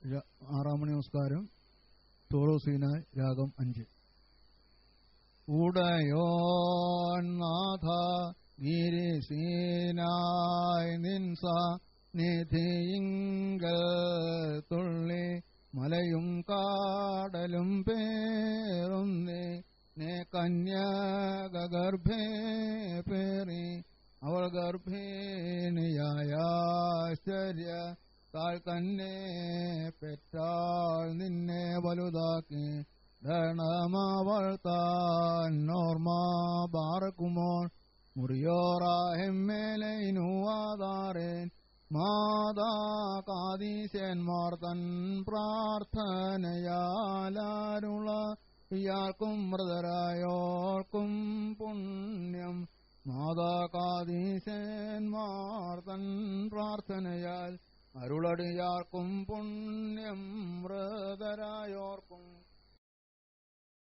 ര- ആറാം മണി നമസ്കാരം തോളോസീനായ് രാഗം അഞ്ച് ഉടയോൻ നാഥ ഗിരിസീനായ് നിൻസ നിധിയിങ്കൽ തുള്ളി മലയും കാടലും പേറുന്നേ നേ കന്യാഗർഭേ പേറി അവൾ ഗർഭിണിയായ ആശ്ചര്യ താൾ തന്നെ പെറ്റാൾ നിന്നെ വലുതാക്കി ധനമവൾ താൻ നോർമ ബാറക്കുമോൾ മുറിയോറാഹെമ്മേലൈനുവാതാറേൻ മാതാ കാതീശന്മാർ തൻ പ്രാർത്ഥനയാലാരുള ഇയാൾക്കും മൃതരായോൾക്കും പുണ്യം മാതാ കാതീശന്മാർ തൻ പ്രാർത്ഥനയാൽ അരുളടിയാർക്കും പുണ്യം